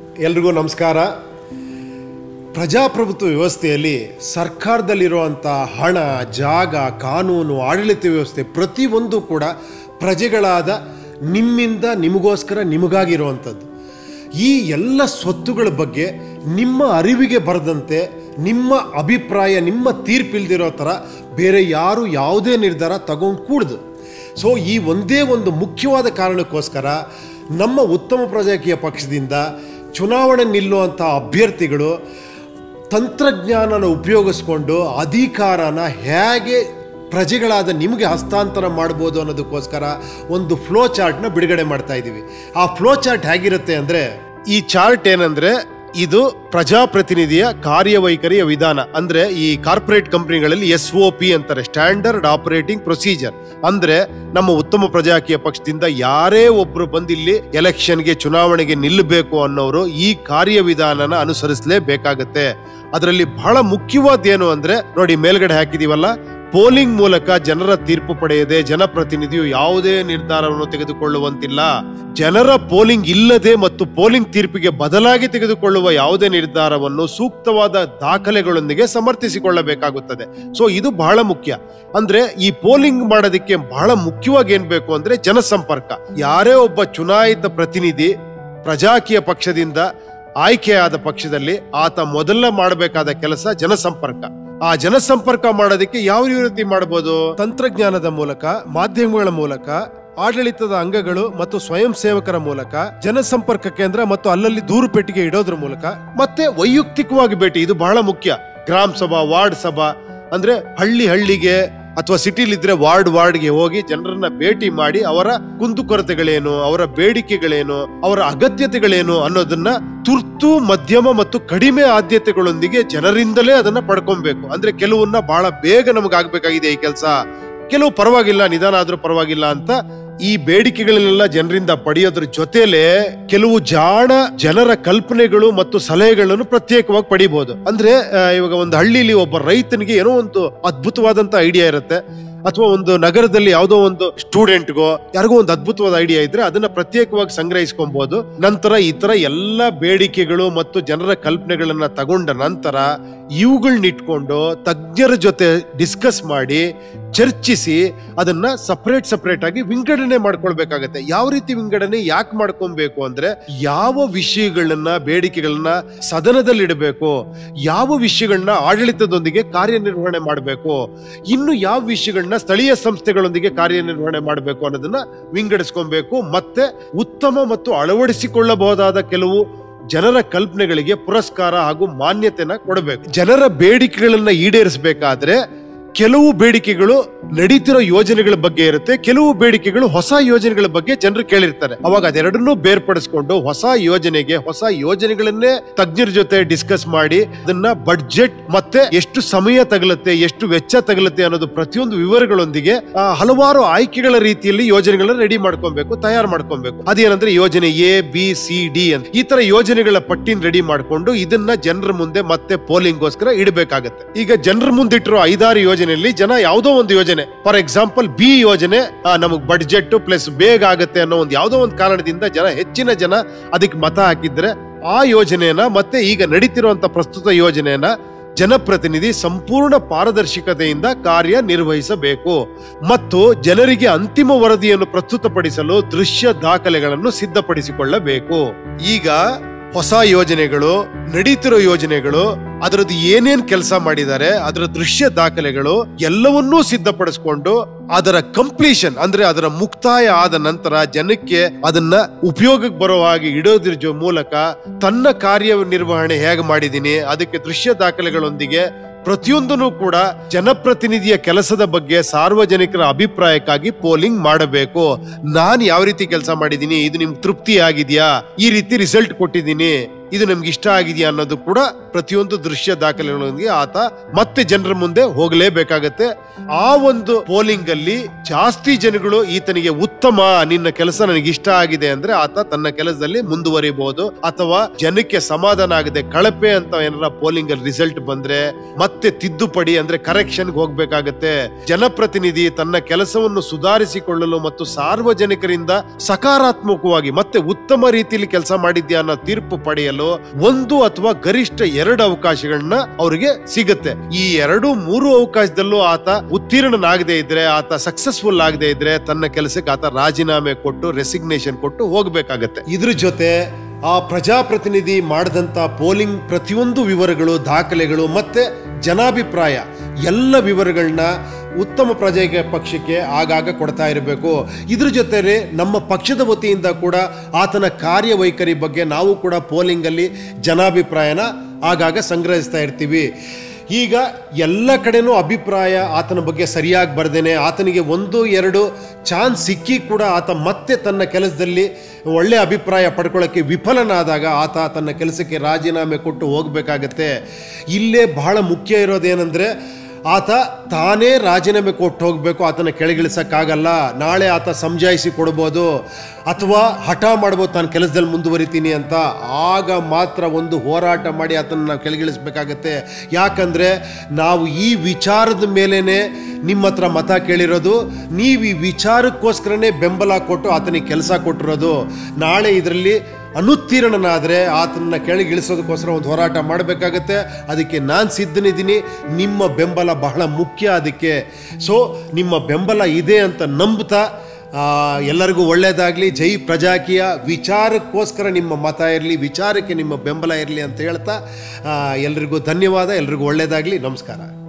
ಎಲ್ರಿಗೂ ನಮಸ್ಕಾರ ಪ್ರಜಾಪ್ರಭುತ್ವ ವ್ಯವಸ್ಥೆಯಲ್ಲಿ ಸರ್ಕಾರದಲ್ಲಿರುವಂಥ ಹಣ ಜಾಗ ಕಾನೂನು ಆಡಳಿತ ವ್ಯವಸ್ಥೆ ಪ್ರತಿಯೊಂದು ಕೂಡ ಪ್ರಜೆಗಳಾದ ನಿಮ್ಮಿಂದ ನಿಮಗೋಸ್ಕರ ನಿಮಗಾಗಿರುವಂಥದ್ದು ಈ ಎಲ್ಲ ಸ್ವತ್ತುಗಳ ಬಗ್ಗೆ ನಿಮ್ಮ ಅರಿವಿಗೆ ಬರದಂತೆ ನಿಮ್ಮ ಅಭಿಪ್ರಾಯ ನಿಮ್ಮ ತೀರ್ಪಿಲ್ದಿರೋ ಥರ ಬೇರೆ ಯಾರು ಯಾವುದೇ ನಿರ್ಧಾರ ತಗೊಂಡು ಕೂಡ್ದು ಸೊ ಈ ಒಂದೇ ಒಂದು ಮುಖ್ಯವಾದ ಕಾರಣಕ್ಕೋಸ್ಕರ ನಮ್ಮ ಉತ್ತಮ ಪ್ರಜಾಕೀಯ ಪಕ್ಷದಿಂದ ಚುನಾವಣೆ ನಿಲ್ಲುವಂಥ ಅಭ್ಯರ್ಥಿಗಳು ತಂತ್ರಜ್ಞಾನನ ಉಪಯೋಗಿಸ್ಕೊಂಡು ಅಧಿಕಾರನ ಹೇಗೆ ಪ್ರಜೆಗಳಾದ ನಿಮಗೆ ಹಸ್ತಾಂತರ ಮಾಡ್ಬೋದು ಅನ್ನೋದಕ್ಕೋಸ್ಕರ ಒಂದು ಫ್ಲೋ ಚಾರ್ಟ್ನ ಬಿಡುಗಡೆ ಮಾಡ್ತಾ ಇದ್ದೀವಿ ಆ ಫ್ಲೋ ಚಾರ್ಟ್ ಹೇಗಿರುತ್ತೆ ಅಂದರೆ ಈ ಚಾರ್ಟ್ ಏನಂದರೆ ಇದು ಪ್ರಜಾಪ್ರತಿನಿಧಿಯ ಕಾರ್ಯವೈಖರಿಯ ವಿಧಾನ ಅಂದ್ರೆ ಈ ಕಾರ್ಪೊರೇಟ್ ಕಂಪನಿಗಳಲ್ಲಿ ಎಸ್ ಒ ಪಿ ಅಂತಾರೆ ಸ್ಟ್ಯಾಂಡರ್ಡ್ ಆಪರೇಟಿಂಗ್ ಪ್ರೊಸೀಜರ್ ಅಂದ್ರೆ ನಮ್ಮ ಉತ್ತಮ ಪ್ರಜಾಕೀಯ ಪಕ್ಷದಿಂದ ಯಾರೇ ಒಬ್ರು ಬಂದಿಲ್ಲಿ ಎಲೆಕ್ಷನ್ಗೆ ಚುನಾವಣೆಗೆ ನಿಲ್ಲಬೇಕು ಅನ್ನೋರು ಈ ಕಾರ್ಯವಿಧಾನನ ಅನುಸರಿಸಲೇಬೇಕಾಗತ್ತೆ ಅದರಲ್ಲಿ ಬಹಳ ಮುಖ್ಯವಾದ ಏನು ಅಂದ್ರೆ ನೋಡಿ ಮೇಲ್ಗಡೆ ಹಾಕಿದೀವಲ್ಲ ಪೋಲಿಂಗ್ ಮೂಲಕ ಜನರ ತೀರ್ಪು ಪಡೆಯದೆ ಜನಪ್ರತಿನಿಧಿಯು ಯಾವುದೇ ನಿರ್ಧಾರವನ್ನು ತೆಗೆದುಕೊಳ್ಳುವಂತಿಲ್ಲ ಜನರ ಪೋಲಿಂಗ್ ಇಲ್ಲದೆ ಮತ್ತು ಪೋಲಿಂಗ್ ತೀರ್ಪಿಗೆ ಬದಲಾಗಿ ತೆಗೆದುಕೊಳ್ಳುವ ಯಾವುದೇ ನಿರ್ಧಾರವನ್ನು ಸೂಕ್ತವಾದ ದಾಖಲೆಗಳೊಂದಿಗೆ ಸಮರ್ಥಿಸಿಕೊಳ್ಳಬೇಕಾಗುತ್ತದೆ ಸೊ ಇದು ಬಹಳ ಮುಖ್ಯ ಅಂದ್ರೆ ಈ ಪೋಲಿಂಗ್ ಮಾಡೋದಕ್ಕೆ ಬಹಳ ಮುಖ್ಯವಾಗಿ ಏನ್ ಬೇಕು ಅಂದ್ರೆ ಜನಸಂಪರ್ಕ ಯಾರೇ ಒಬ್ಬ ಚುನಾಯಿತ ಪ್ರತಿನಿಧಿ ಪ್ರಜಾಕೀಯ ಪಕ್ಷದಿಂದ ಆಯ್ಕೆಯಾದ ಪಕ್ಷದಲ್ಲಿ ಆತ ಮೊದಲ ಮಾಡಬೇಕಾದ ಕೆಲಸ ಜನಸಂಪರ್ಕ ಆ ಜನಸಂಪರ್ಕ ಮಾಡೋದಕ್ಕೆ ಯಾವ ರೀತಿ ಮಾಡಬಹುದು ತಂತ್ರಜ್ಞಾನದ ಮೂಲಕ ಮಾಧ್ಯಮಗಳ ಮೂಲಕ ಆಡಳಿತದ ಅಂಗಗಳು ಮತ್ತು ಸ್ವಯಂ ಸೇವಕರ ಮೂಲಕ ಜನಸಂಪರ್ಕ ಕೇಂದ್ರ ಮತ್ತು ಅಲ್ಲಲ್ಲಿ ದೂರು ಪೆಟ್ಟಿಗೆ ಇಡೋದ್ರ ಮೂಲಕ ಮತ್ತೆ ವೈಯಕ್ತಿಕವಾಗಿ ಭೇಟಿ ಇದು ಬಹಳ ಮುಖ್ಯ ಗ್ರಾಮ ಸಭಾ ವಾರ್ಡ್ ಸಭಾ ಅಂದ್ರೆ ಹಳ್ಳಿ ಹಳ್ಳಿಗೆ ಅಥವಾ ಸಿಟಿಲಿದ್ರೆ ವಾರ್ಡ್ ವಾರ್ಡ್ಗೆ ಹೋಗಿ ಜನರನ್ನ ಭೇಟಿ ಮಾಡಿ ಅವರ ಕುಂದುಕೊರತೆಗಳೇನು ಅವರ ಬೇಡಿಕೆಗಳೇನು ಅವರ ಅಗತ್ಯತೆಗಳೇನು ಅನ್ನೋದನ್ನ ತುರ್ತು ಮಧ್ಯಮ ಮತ್ತು ಕಡಿಮೆ ಆದ್ಯತೆಗಳೊಂದಿಗೆ ಜನರಿಂದಲೇ ಅದನ್ನ ಪಡ್ಕೊಬೇಕು ಅಂದ್ರೆ ಕೆಲವನ್ನ ಬಹಳ ಬೇಗ ನಮಗಾಗ್ಬೇಕಾಗಿದೆ ಈ ಕೆಲಸ ಕೆಲವು ಪರವಾಗಿಲ್ಲ ನಿಧಾನ ಆದ್ರೂ ಪರವಾಗಿಲ್ಲ ಅಂತ ಈ ಬೇಡಿಕೆಗಳನ್ನೆಲ್ಲ ಜನರಿಂದ ಪಡೆಯೋದ್ರ ಜೊತೆಲೆ ಕೆಲವು ಜಾಣ ಜನರ ಕಲ್ಪನೆಗಳು ಮತ್ತು ಸಲಹೆಗಳನ್ನು ಪ್ರತ್ಯೇಕವಾಗಿ ಪಡಿಬಹುದು ಅಂದ್ರೆ ಆ, ಇವಾಗ ಒಂದು ಹಳ್ಳಿಲಿ ಒಬ್ಬ ರೈತನಿಗೆ ಏನೋ ಒಂದು ಅದ್ಭುತವಾದಂತ ಐಡಿಯಾ ಇರುತ್ತೆ ಅಥವಾ ಒಂದು ನಗರದಲ್ಲಿ ಯಾವುದೋ ಒಂದು ಸ್ಟೂಡೆಂಟ್ಗೋ ಯಾರಿಗೋ ಒಂದು ಅದ್ಭುತವಾದ ಐಡಿಯಾ ಇದ್ರೆ ಅದನ್ನ ಪ್ರತ್ಯೇಕವಾಗಿ ಸಂಗ್ರಹಿಸ್ಕೊಬಹುದು ನಂತರ ಈ ತರ ಎಲ್ಲ ಬೇಡಿಕೆಗಳು ಮತ್ತು ಜನರ ಕಲ್ಪನೆಗಳನ್ನ ತಗೊಂಡ ನಂತರ ಇವುಗಳನ್ನ ಇಟ್ಕೊಂಡು ತಜ್ಞರ ಜೊತೆ ಡಿಸ್ಕಸ್ ಮಾಡಿ ಚರ್ಚಿಸಿ ಅದನ್ನ ಸಪರೇಟ್ ಸಪರೇಟ್ ಆಗಿ ವಿಂಗಡಣೆ ಮಾಡ್ಕೊಳ್ಬೇಕಾಗತ್ತೆ ಯಾವ ರೀತಿ ವಿಂಗಡಣೆ ಯಾಕೆ ಮಾಡ್ಕೊಬೇಕು ಅಂದ್ರೆ ಯಾವ ವಿಷಯಗಳನ್ನ ಬೇಡಿಕೆಗಳನ್ನ ಸದನದಲ್ಲಿ ಇಡಬೇಕು ಯಾವ ವಿಷಯಗಳನ್ನ ಆಡಳಿತದೊಂದಿಗೆ ಕಾರ್ಯನಿರ್ವಹಣೆ ಮಾಡಬೇಕು ಇನ್ನು ಯಾವ ವಿಷಯಗಳನ್ನ ಸ್ಥಳೀಯ ಸಂಸ್ಥೆಗಳೊಂದಿಗೆ ಕಾರ್ಯನಿರ್ವಹಣೆ ಮಾಡಬೇಕು ಅನ್ನೋದನ್ನ ವಿಂಗಡಿಸ್ಕೊಬೇಕು ಮತ್ತೆ ಉತ್ತಮ ಮತ್ತು ಅಳವಡಿಸಿಕೊಳ್ಳಬಹುದಾದ ಕೆಲವು ಜನರ ಕಲ್ಪನೆಗಳಿಗೆ ಪುರಸ್ಕಾರ ಹಾಗೂ ಮಾನ್ಯತೆನ ಕೊಡಬೇಕು ಜನರ ಬೇಡಿಕೆಗಳನ್ನ ಈಡೇರಿಸಬೇಕಾದ್ರೆ ಕೆಲವು ಬೇಡಿಕೆಗಳು ನಡೀತಿರೋ ಯೋಜನೆಗಳ ಬಗ್ಗೆ ಇರುತ್ತೆ ಕೆಲವು ಬೇಡಿಕೆಗಳು ಹೊಸ ಯೋಜನೆಗಳ ಬಗ್ಗೆ ಜನರು ಕೇಳಿರ್ತಾರೆ ಅವಾಗ ಅದೆರಡನ್ನೂ ಬೇರ್ಪಡಿಸ್ಕೊಂಡು ಹೊಸ ಯೋಜನೆಗೆ ಹೊಸ ಯೋಜನೆಗಳನ್ನೇ ತಜ್ಞರ ಜೊತೆ ಡಿಸ್ಕಸ್ ಮಾಡಿ ಅದನ್ನ ಬಡ್ಜೆಟ್ ಮತ್ತೆ ಎಷ್ಟು ಸಮಯ ತಗಲುತ್ತೆ ಎಷ್ಟು ವೆಚ್ಚ ತಗಲುತ್ತೆ ಅನ್ನೋದು ಪ್ರತಿಯೊಂದು ವಿವರಗಳೊಂದಿಗೆ ಆ, ಹಲವಾರು ಆಯ್ಕೆಗಳ ರೀತಿಯಲ್ಲಿ ಯೋಜನೆಗಳನ್ನ ರೆಡಿ ಮಾಡ್ಕೊಬೇಕು ತಯಾರು ಮಾಡ್ಕೊಬೇಕು ಅದೇನಂದ್ರೆ ಯೋಜನೆ ಎ ಬಿ ಸಿ ಡಿ ಅಂತ ಈ ತರ ಯೋಜನೆಗಳ ಪಟ್ಟಿನ ರೆಡಿ ಮಾಡ್ಕೊಂಡು ಇದನ್ನ ಜನರ ಮುಂದೆ ಮತ್ತೆ ಪೋಲಿಂಗ್ಗೋಸ್ಕರ ಇಡಬೇಕಾಗತ್ತೆ ಈಗ ಜನರ ಮುಂದಿಟ್ಟಿರೋ ಐದಾರು ಯೋಜನೆಯಲ್ಲಿ ಜನ ಯಾವುದೋ ಒಂದು ಯೋಜನೆ ಫಾರ್ ಎಕ್ಸಾಂಪಲ್ ಬಿ ಯೋಜನೆ ಆ, ನಮಗ್ ಬಡ್ಜೆಟ್ ಪ್ಲಸ್ ಬೇಗ ಆಗುತ್ತೆ ಅನ್ನೋ ಒಂದು ಯಾವುದೋ ಒಂದು ಕಾರಣದಿಂದ ಜನ ಹೆಚ್ಚಿನ ಜನ ಅದಕ್ಕೆ ಮತ ಹಾಕಿದ್ರೆ ಆ ಯೋಜನೆಯನ್ನ ಮತ್ತೆ ಈಗ ನಡೀತಿರುವಂತ ಪ್ರಸ್ತುತ ಯೋಜನೆಯನ್ನ ಜನಪ್ರತಿನಿಧಿ ಸಂಪೂರ್ಣ ಪಾರದರ್ಶಕತೆಯಿಂದ ಕಾರ್ಯ ನಿರ್ವಹಿಸಬೇಕು ಮತ್ತು ಜನರಿಗೆ ಅಂತಿಮ ವರದಿಯನ್ನು ಪ್ರಸ್ತುತಪಡಿಸಲು ದೃಶ್ಯ ದಾಖಲೆಗಳನ್ನು ಸಿದ್ಧಪಡಿಸಿಕೊಳ್ಳಬೇಕು ಈಗ ಹೊಸ ಯೋಜನೆಗಳು ನಡೀತಿರೋ ಯೋಜನೆಗಳು ಅದರದ್ದು ಏನೇನ್ ಕೆಲಸ ಮಾಡಿದ್ದಾರೆ ಅದರ ದೃಶ್ಯ ದಾಖಲೆಗಳು ಎಲ್ಲವನ್ನೂ ಸಿದ್ಧಪಡಿಸ್ಕೊಂಡು ಅದರ ಕಂಪ್ಲೀಷನ್ ಅಂದ್ರೆ ಅದರ ಮುಕ್ತಾಯ ಆದ ನಂತರ ಜನಕ್ಕೆ ಅದನ್ನ ಉಪಯೋಗಕ್ಕೆ ಬರೋ ಹಾಗೆ ಇಡೋದ್ರ ಜೊ- ಮೂಲಕ ತನ್ನ ಕಾರ್ಯನಿರ್ವಹಣೆ ಹೇಗೆ ಮಾಡಿದೀನಿ ಅದಕ್ಕೆ ದೃಶ್ಯ ದಾಖಲೆಗಳೊಂದಿಗೆ ಪ್ರತಿಯೊಂದನ್ನು ಕೂಡ ಜನಪ್ರತಿನಿಧಿಯ ಕೆಲಸದ ಬಗ್ಗೆ ಸಾರ್ವಜನಿಕರ ಅಭಿಪ್ರಾಯಕ್ಕಾಗಿ ಪೋಲಿಂಗ್ ಮಾಡಬೇಕು ನಾನು ಯಾವ ರೀತಿ ಕೆಲಸ ಮಾಡಿದ್ದೀನಿ ಇದು ನಿಮ್ಗೆ ತೃಪ್ತಿ ಆಗಿದೆಯಾ ಈ ರೀತಿ ರಿಸಲ್ಟ್ ಕೊಟ್ಟಿದ್ದೀನಿ ಇದು ನಮ್ಗೆ ಇಷ್ಟ ಆಗಿದೆಯಾ ಅನ್ನೋದು ಕೂಡ ಪ್ರತಿಯೊಂದು ದೃಶ್ಯ ದಾಖಲೆಗಳೊಂದಿಗೆ ಆತ ಮತ್ತೆ ಜನರ ಮುಂದೆ ಹೋಗಲೇಬೇಕಾಗತ್ತೆ ಆ ಒಂದು ಪೋಲಿಂಗ್ ಅಲ್ಲಿ ಜಾಸ್ತಿ ಜನಗಳು ಈತನಿಗೆ ಉತ್ತಮ ನಿನ್ನ ಕೆಲಸ ನನಗೆ ಇಷ್ಟ ಆಗಿದೆ ಅಂದ್ರೆ ಆತ ತನ್ನ ಕೆಲಸದಲ್ಲಿ ಮುಂದುವರಿಬಹುದು ಅಥವಾ ಜನಕ್ಕೆ ಸಮಾಧಾನ ಆಗದೆ ಕಳಪೆ ಅಂತ ಏನಾರ ಪೋಲಿಂಗ್ ಅಲ್ಲಿ ರಿಸಲ್ಟ್ ಬಂದ್ರೆ ಮತ್ತೆ ತಿದ್ದುಪಡಿ ಅಂದ್ರೆ ಕರೆಕ್ಷನ್ ಹೋಗ್ಬೇಕಾಗತ್ತೆ ಜನಪ್ರತಿನಿಧಿ ತನ್ನ ಕೆಲಸವನ್ನು ಸುಧಾರಿಸಿಕೊಳ್ಳಲು ಮತ್ತು ಸಾರ್ವಜನಿಕರಿಂದ ಸಕಾರಾತ್ಮಕವಾಗಿ ಮತ್ತೆ ಉತ್ತಮ ರೀತಿಯಲ್ಲಿ ಕೆಲಸ ಮಾಡಿದ್ಯಾ ಅನ್ನೋ ತೀರ್ಪು ಪಡೆಯಲು ಅವಕಾಶದಲ್ಲೂ ಒಂದು ಅಥವಾ ಗರಿಷ್ಠ ಎರಡು ಅವಕಾಶಗಳನ್ನ ಅವರಿಗೆ ಸಿಗುತ್ತೆ ಈ ಎರಡು ಮೂರು ಅವಕಾಶದಲ್ಲೂ ಆತ ಉತ್ತೀರ್ಣನಾಗದೇ ಇದ್ರೆ ಆತ ಸಕ್ಸಸ್ಫುಲ್ ಆಗದೆ ಇದ್ರೆ ತನ್ನ ಕೆಲಸಕ್ಕೆ ಆತ ರಾಜೀನಾಮೆ ಕೊಟ್ಟು ರೆಸಿಗ್ನೇಷನ್ ಕೊಟ್ಟು ಹೋಗ್ಬೇಕಾಗತ್ತೆ ಇದ್ರ ಜೊತೆ ಆ ಪ್ರಜಾಪ್ರತಿನಿಧಿ ಮಾಡಿದಂಥ ಪೋಲಿಂಗ್ ಪ್ರತಿಯೊಂದು ವಿವರಗಳು ದಾಖಲೆಗಳು ಮತ್ತೆ ಜನಾಭಿಪ್ರಾಯ ಎಲ್ಲ ವಿವರಗಳನ್ನ ಉತ್ತಮ ಪ್ರಜೆಗೆ ಪಕ್ಷಕ್ಕೆ ಆಗಾಗ ಕೊಡ್ತಾ ಇರಬೇಕು ಇದ್ರ ಜೊತೆಗೆ ನಮ್ಮ ಪಕ್ಷದ ವತಿಯಿಂದ ಕೂಡ ಆತನ ಕಾರ್ಯವೈಖರಿ ಬಗ್ಗೆ ನಾವು ಕೂಡ ಪೋಲಿಂಗಲ್ಲಿ ಜನಾಭಿಪ್ರಾಯನ ಆಗಾಗ ಸಂಗ್ರಹಿಸ್ತಾ ಇರ್ತೀವಿ ಈಗ ಎಲ್ಲ ಕಡೆನೂ ಅಭಿಪ್ರಾಯ ಆತನ ಬಗ್ಗೆ ಸರಿಯಾಗಿ ಬರ್ದೇನೆ ಆತನಿಗೆ ಒಂದು ಎರಡು ಚಾನ್ಸ್ ಸಿಕ್ಕಿ ಕೂಡ ಆತ ಮತ್ತೆ ತನ್ನ ಕೆಲಸದಲ್ಲಿ ಒಳ್ಳೆ ಅಭಿಪ್ರಾಯ ಪಡ್ಕೊಳ್ಳೋಕ್ಕೆ ವಿಫಲನಾದಾಗ ಆತ ತನ್ನ ಕೆಲಸಕ್ಕೆ ರಾಜೀನಾಮೆ ಕೊಟ್ಟು ಹೋಗಬೇಕಾಗತ್ತೆ ಇಲ್ಲೇ ಬಹಳ ಮುಖ್ಯ ಇರೋದೇನೆಂದರೆ ಆತ ತಾನೇ ರಾಜೀನಾಮೆ ಕೊಟ್ಟು ಹೋಗಬೇಕು ಆತನ ಕೆಳಗಿಳಿಸೋಕ್ಕಾಗಲ್ಲ ನಾಳೆ ಆತ ಸಮಜಾಯಿಸಿ ಕೊಡ್ಬೋದು ಅಥವಾ ಹಠ ಮಾಡ್ಬೋದು ತಾನು ಕೆಲಸದಲ್ಲಿ ಮುಂದುವರಿತೀನಿ ಅಂತ ಆಗ ಮಾತ್ರ ಒಂದು ಹೋರಾಟ ಮಾಡಿ ಆತನ ನಾವು ಕೆಳಗಿಳಿಸ್ಬೇಕಾಗತ್ತೆ ಯಾಕಂದರೆ ನಾವು ಈ ವಿಚಾರದ ಮೇಲೇ ನಿಮ್ಮ ಹತ್ರ ಮತ ಕೇಳಿರೋದು ನೀವು ಈ ವಿಚಾರಕ್ಕೋಸ್ಕರನೇ ಬೆಂಬಲ ಕೊಟ್ಟು ಆತನಿಗೆ ಕೆಲಸ ಕೊಟ್ಟಿರೋದು ನಾಳೆ ಇದರಲ್ಲಿ ಅನುತ್ತೀರ್ಣನಾದರೆ ಆತನ ಕೆಳಗಿಳಿಸೋದಕ್ಕೋಸ್ಕರ ಒಂದು ಹೋರಾಟ ಮಾಡಬೇಕಾಗತ್ತೆ ಅದಕ್ಕೆ ನಾನು ಸಿದ್ಧನಿದ್ದೀನಿ ನಿಮ್ಮ ಬೆಂಬಲ ಬಹಳ ಮುಖ್ಯ ಅದಕ್ಕೆ ಸೊ ನಿಮ್ಮ ಬೆಂಬಲ ಇದೆ ಅಂತ ನಂಬ್ತಾ ಆ, ಎಲ್ಲರಿಗೂ ಒಳ್ಳೆಯದಾಗಲಿ ಜೈ ಪ್ರಜಾಕೀಯ ವಿಚಾರಕ್ಕೋಸ್ಕರ ನಿಮ್ಮ ಮತ ಇರಲಿ ವಿಚಾರಕ್ಕೆ ನಿಮ್ಮ ಬೆಂಬಲ ಇರಲಿ ಅಂತ ಹೇಳ್ತಾ ಆ, ಎಲ್ರಿಗೂ ಧನ್ಯವಾದ ಎಲ್ರಿಗೂ ಒಳ್ಳೆಯದಾಗಲಿ ನಮಸ್ಕಾರ